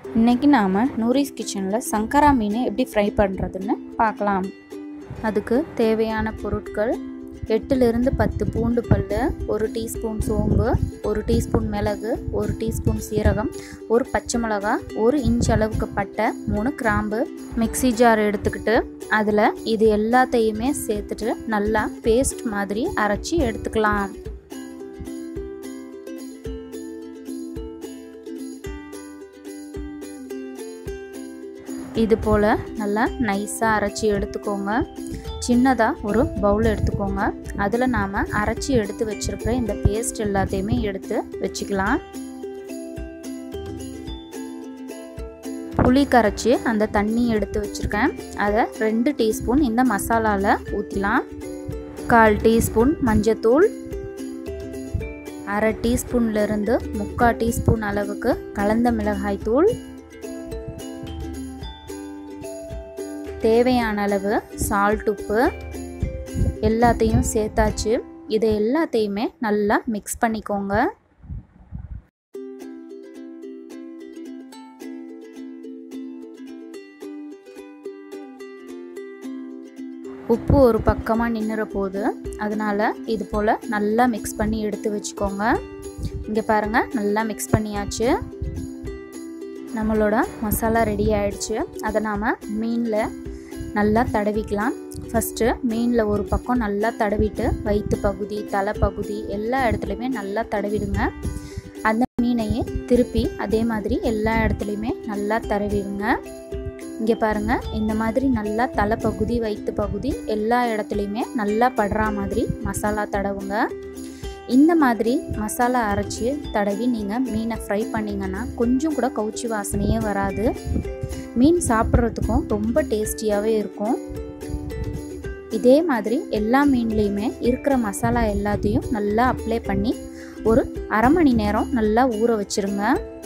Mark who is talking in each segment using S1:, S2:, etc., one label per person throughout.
S1: இன்றைக்கி நாம் நூரிஸ் கிச்சனில் சங்கரா மீனை எப்படி ஃப்ரை பண்ணுறதுன்னு பார்க்கலாம் அதுக்கு தேவையான பொருட்கள் எட்டுலேருந்து பத்து பூண்டு பல் ஒரு டீஸ்பூன் சோம்பு ஒரு டீஸ்பூன் மிளகு ஒரு டீஸ்பூன் சீரகம் ஒரு பச்சை மிளகா ஒரு இன்ச் அளவுக்கு பட்டை மூணு கிராம்பு மிக்ஸி ஜார் எடுத்துக்கிட்டு அதில் இது எல்லாத்தையுமே சேர்த்துட்டு நல்லா பேஸ்ட் மாதிரி அரைச்சி எடுத்துக்கலாம் இது போல் நல்லா நைஸாக அரைச்சி எடுத்துக்கோங்க சின்னதாக ஒரு பவுல் எடுத்துக்கோங்க அதில் நாம் அரைச்சி எடுத்து வச்சுருக்கிற இந்த பேஸ்ட் எல்லாத்தையுமே எடுத்து வச்சுக்கலாம் புளி கரைச்சி அந்த தண்ணி எடுத்து வச்சுருக்கேன் அதை ரெண்டு டீஸ்பூன் இந்த மசாலாவில் ஊற்றிலாம் கால் டீஸ்பூன் மஞ்சத்தூள் அரை டீஸ்பூன்லேருந்து முக்கால் டீஸ்பூன் அளவுக்கு கலந்த மிளகாய் தூள் தேவையான அளவு சால்ட் உப்பு எல்லாத்தையும் சேர்த்தாச்சு இதை எல்லாத்தையுமே நல்லா மிக்ஸ் பண்ணிக்கோங்க உப்பு ஒரு பக்கமாக நின்றுற போது அதனால் இது போல் நல்லா மிக்ஸ் பண்ணி எடுத்து வச்சுக்கோங்க இங்கே பாருங்கள் நல்லா மிக்ஸ் பண்ணியாச்சு நம்மளோட மசாலா ரெடி ஆயிடுச்சு அதை நாம் மீனில் நல்லா தடவிக்கலாம் ஃபஸ்ட்டு மீனில் ஒரு பக்கம் நல்லா தடவிட்டு வயிற்று பகுதி தலை பகுதி எல்லா இடத்துலையுமே நல்லா தடவிடுங்க அந்த மீனையே திருப்பி அதே மாதிரி எல்லா இடத்துலையுமே நல்லா தடவிடுங்க இங்கே பாருங்கள் இந்த மாதிரி நல்லா தலை பகுதி வயிற்று பகுதி எல்லா இடத்துலையுமே நல்லா படுற மாதிரி மசாலா தடவுங்க இந்த மாதிரி மசாலா அரைச்சி தடவி நீங்கள் மீனை ஃப்ரை பண்ணிங்கன்னா கொஞ்சம் கூட கவுச்சி வாசனையே வராது மீன் சாப்பிட்றதுக்கும் ரொம்ப டேஸ்டியாகவே இருக்கும் இதே மாதிரி எல்லா மீன்லேயுமே இருக்கிற மசாலா எல்லாத்தையும் நல்லா அப்ளை பண்ணி ஒரு அரை மணி நேரம் நல்லா ஊற வச்சுருங்க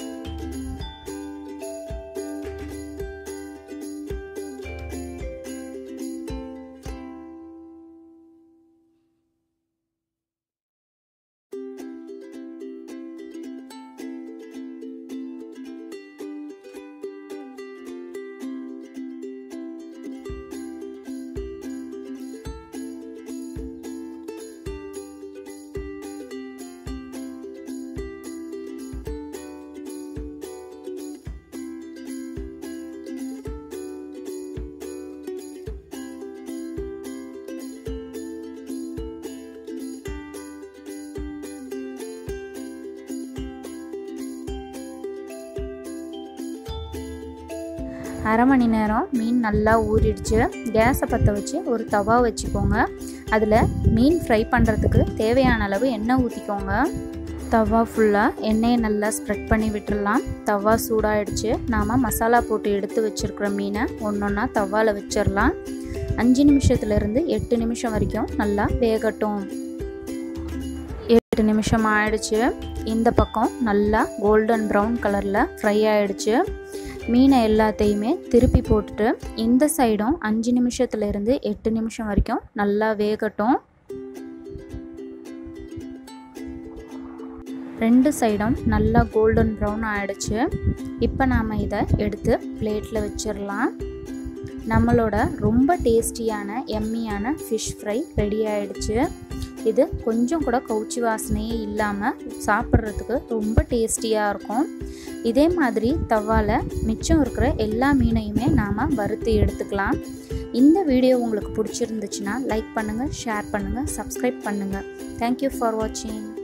S1: அரை மணி நேரம் மீன் நல்லா ஊறிடுச்சு கேஸை பற்ற வச்சு ஒரு தவா வச்சுக்கோங்க அதில் மீன் ஃப்ரை பண்ணுறதுக்கு தேவையான அளவு எண்ணெய் ஊற்றிக்கோங்க தவா ஃபுல்லாக எண்ணெயை நல்லா ஸ்ப்ரெட் பண்ணி விட்டுடலாம் தவா சூடாயிடுச்சு நாம் மசாலா போட்டு எடுத்து வச்சுருக்கிற மீனை ஒன்று ஒன்றா தவாவில் வச்சிடலாம் அஞ்சு நிமிஷத்துலேருந்து எட்டு நிமிஷம் வரைக்கும் நல்லா வேகட்டும் எட்டு நிமிஷம் ஆயிடுச்சு இந்த பக்கம் நல்லா கோல்டன் ப்ரௌன் கலரில் ஃப்ரை ஆகிடுச்சு மீனை எல்லாத்தையுமே திருப்பி போட்டுட்டு இந்த சைடும் அஞ்சு நிமிஷத்துலேருந்து எட்டு நிமிஷம் வரைக்கும் நல்லா வேகட்டும் ரெண்டு சைடும் நல்லா கோல்டன் ப்ரௌன் ஆகிடுச்சு இப்போ நாம் இதை எடுத்து பிளேட்டில் வச்சிடலாம் நம்மளோட ரொம்ப டேஸ்டியான எம்மியான ஃபிஷ் ஃப்ரை ரெடி ஆகிடுச்சு இது கொஞ்சம் கூட கவுச்சி வாசனையே இல்லாமல் சாப்பிட்றதுக்கு ரொம்ப டேஸ்டியாக இருக்கும் இதே மாதிரி தவாவில் மிச்சம் இருக்கிற எல்லா மீனையுமே நாம் வறுத்து எடுத்துக்கலாம் இந்த வீடியோ உங்களுக்கு பிடிச்சிருந்துச்சுன்னா லைக் பண்ணுங்கள் ஷேர் பண்ணுங்கள் சப்ஸ்கிரைப் பண்ணுங்கள் தேங்க்யூ ஃபார் வாட்சிங்